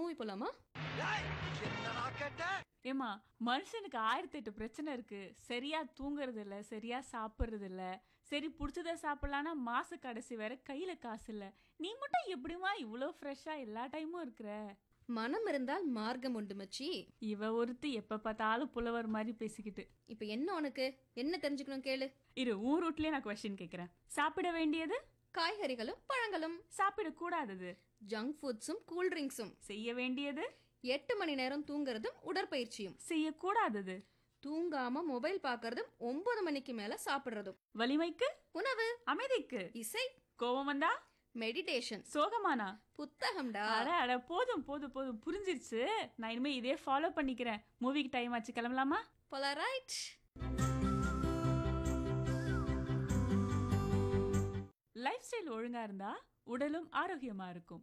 movie போலாமா ஏமா மனுஷனுக்கு ஆயிரத்தி எட்டு பிரச்சனை இருக்கு சரியா தூங்குறது இல்ல சரியா சாப்பிடுறது இல்ல சரி பிடிச்சத சாப்பிடலான்னா மாச கடைசி வேற கையில காசு இல்ல நீ மட்டும் எப்படிமா இவ்வளோ ஃப்ரெஷ்ஷா எல்லா டைமும் இருக்கிற மனம் இருந்தால் மார்க்கம் உண்டு மச்சி இவ ஒருத்தி எப்ப பார்த்தாலும் புலவர் மாதிரி பேசிக்கிட்டு இப்போ என்ன உனக்கு என்ன தெரிஞ்சுக்கணும் கேளு இரு ஊர் ரூட்லயே நான் கொஸ்டின் கேக்குறேன் சாப்பிட வேண்டியது காய்கறிகளும் பழங்களும் சாப்பிடக்கூடாதது ஜங்க் ஃபுட்ஸும் கூல் ட்ரிங்க்ஸும் செய்ய வேண்டியது எட்டு மணி நேரம் தூங்குறதும் உடற்பயிற்சியும் செய்யக்கூடாதது தூங்காம மொபைல் பார்க்கறதும் ஒன்பது மணிக்கு மேல சாப்பிடுறதும் வலிமைக்கு உணவு அமைதிக்கு இசை கோபம் வந்தா மெடிடேஷன் சோகமானா புத்தகம்டா அட அட போதும் போதும் போதும் புரிஞ்சிருச்சு நான் இனிமே இதே ஃபாலோ பண்ணிக்கிறேன் மூவிக்கு டைம் ஆச்சு கிளம்பலாமா போலரைட் லைஃப் ஸ்டைல் ஒழுங்கா இருந்தா உடலும் ஆரோக்கியமா இருக்கும்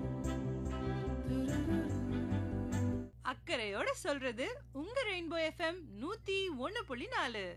அக்கறையோட சொல்றது உங்க ரெயின்போ எஃப்எம் நூத்தி ஒன்னு புள்ளி நாலு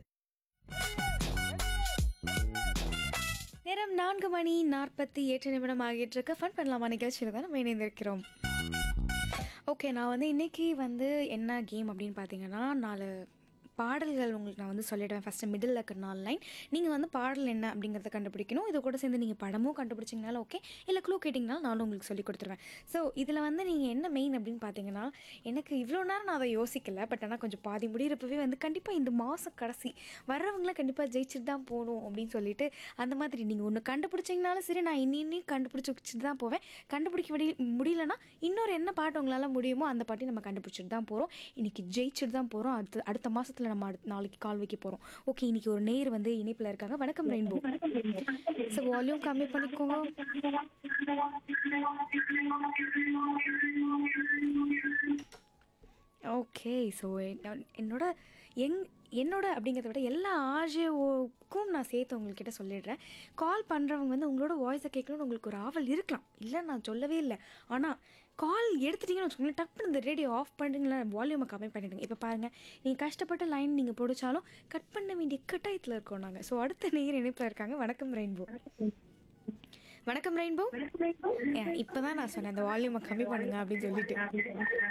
நேரம் நான்கு மணி நாற்பத்தி எட்டு நிமிடம் ஆகிட்டு இருக்கு ஃபன் பண்ணலாமா நிகழ்ச்சியில் தான் நம்ம இணைந்திருக்கிறோம் ஓகே நான் வந்து இன்னைக்கு வந்து என்ன கேம் அப்படின்னு பார்த்தீங்கன்னா நாலு பாடல்கள் உங்களுக்கு நான் வந்து சொல்லிடுவேன் ஃபஸ்ட்டு மிடில் இருக்கிற நாலு லைன் நீங்கள் வந்து பாடல் என்ன அப்படிங்கிறத கண்டுபிடிக்கணும் இது கூட சேர்ந்து நீங்கள் படமும் கண்டுபிடிச்சிங்கனாலும் ஓகே இல்லை க்ளூ கேட்டிங்கனாலும் நானும் உங்களுக்கு சொல்லி கொடுத்துருவேன் ஸோ இதில் வந்து நீங்கள் என்ன மெயின் அப்படின்னு பார்த்தீங்கன்னா எனக்கு இவ்வளோ நேரம் நான் அதை யோசிக்கல பட் ஆனால் கொஞ்சம் பாதி முடியிறப்பவே வந்து கண்டிப்பாக இந்த மாதம் கடைசி வர்றவங்களாம் கண்டிப்பாக ஜெயிச்சுட்டு தான் போகணும் அப்படின்னு சொல்லிட்டு அந்த மாதிரி நீங்கள் ஒன்று கண்டுபிடிச்சிங்கனாலும் சரி நான் இன்னி இன்னி கண்டுபிடிச்சி வச்சுட்டு தான் போவேன் கண்டுபிடிக்க முடி முடியலன்னா இன்னொரு என்ன பாட்டு உங்களால் முடியுமோ அந்த பாட்டையும் நம்ம கண்டுபிடிச்சிட்டு தான் போகிறோம் இன்றைக்கி ஜெயிச்சுட்டு தான் போகிறோம் அடுத்த அடுத்த மாதத்தில் நம்ம அடுத்த நாளைக்கு கால் வைக்க போகிறோம் ஓகே இன்றைக்கி ஒரு நேர் வந்து இணைப்பில் இருக்காங்க வணக்கம் ரெயின்போ ஸோ வால்யூம் கம்மி பண்ணிக்கோங்க ஓகே ஸோ என்னோட எங் என்னோட அப்படிங்கிறத விட எல்லா ஆர்ஜேஓக்கும் நான் சேர்த்து உங்கள்கிட்ட சொல்லிடுறேன் கால் பண்ணுறவங்க வந்து உங்களோட வாய்ஸை கேட்கணும்னு உங்களுக்கு ஒரு ஆவல் இருக்கலாம் இல்லை நான் சொல்லவே இல்லை ஆனால் கால் எடுத்துட்டீங்கன்னு வச்சுக்கோங்களேன் டப்புனு இந்த ரேடியோ ஆஃப் பண்ணுறீங்களா வால்யூமை கம்மி பண்ணிடுங்க இப்போ பாருங்கள் நீங்கள் கஷ்டப்பட்ட லைன் நீங்கள் பிடிச்சாலும் கட் பண்ண வேண்டிய கட்டாயத்தில் இருக்கோம் நாங்கள் ஸோ அடுத்த நேர் இணைப்பில் இருக்காங்க வணக்கம் ரெயின்போ வணக்கம் ரெயின்போ இப்போ தான் நான் சொன்னேன் அந்த வால்யூமை கம்மி பண்ணுங்க அப்படின்னு சொல்லிட்டு